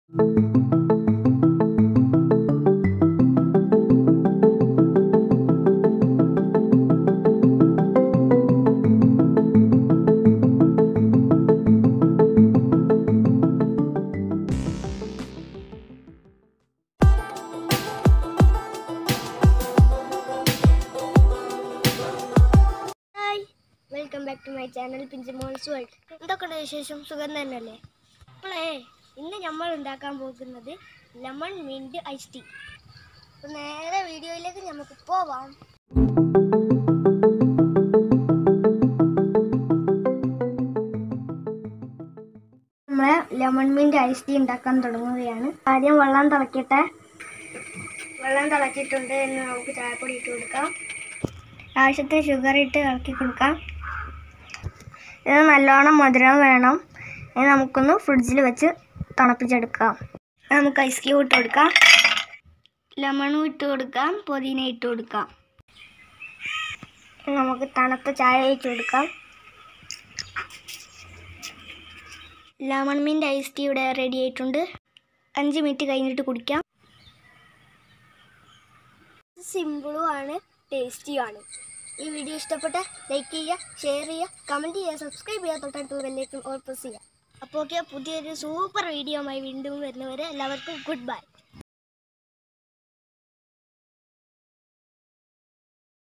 hi welcome back to my channel പിഞ്ചമോൾസ് world എന്തൊക്കെയുണ്ട് വിശേഷം സുഖം തന്നെയല്ലേ നമ്മളേ ഇന്ന് നമ്മൾ ഉണ്ടാക്കാൻ പോകുന്നത് ലെമൺ മിൻറ്റ് ഐസ് ടീ അപ്പോൾ നേരെ വീഡിയോയിലേക്ക് നമുക്ക് പോവാം നമ്മളെ ലെമൺ മിൻറ്റ് ഐസ് ടീ ഉണ്ടാക്കാൻ തുടങ്ങുകയാണ് ആദ്യം വെള്ളം തിളക്കട്ടെ വെള്ളം തിളച്ചിട്ടുണ്ട് എന്ന് നമുക്ക് ചായപ്പൊടി ഇട്ട് കൊടുക്കാം ആവശ്യത്തിന് ഷുഗർ ഇട്ട് ഇളക്കി കൊടുക്കാം ഇത് നല്ലോണം മധുരം വേണം ഇത് നമുക്കൊന്ന് ഫ്രിഡ്ജിൽ വെച്ച് തണുപ്പിച്ചെടുക്കാം നമുക്ക് ഐസ് ക്യൂബ് ഇട്ട് കൊടുക്കാം ലെമണും ഇട്ട് കൊടുക്കാം പുതിന ഇട്ട് കൊടുക്കാം ഇനി നമുക്ക് തണുത്ത ചായ ഒഴിച്ച് കൊടുക്കാം ലെമൺ മിൻ്റ് ഐസ് ടീ ഇവിടെ റെഡി ആയിട്ടുണ്ട് അഞ്ച് മിനിറ്റ് കഴിഞ്ഞിട്ട് കുടിക്കാം സിമ്പിളും ആണ് ടേസ്റ്റിയും ആണ് ഈ വീഡിയോ ഇഷ്ടപ്പെട്ട ലൈക്ക് ചെയ്യുക ഷെയർ ചെയ്യുക കമൻറ്റ് ചെയ്യുക സബ്സ്ക്രൈബ് ചെയ്യുക തൊട്ടടുത്തുള്ള ബെല്ലേക്കും ഓൾ പ്രസ് ചെയ്യുക അപ്പോൾ ഓക്കെ പുതിയൊരു സൂപ്പർ വീഡിയോ ആയി വീണ്ടും വരുന്നവരെ എല്ലാവർക്കും ഗുഡ് ബൈ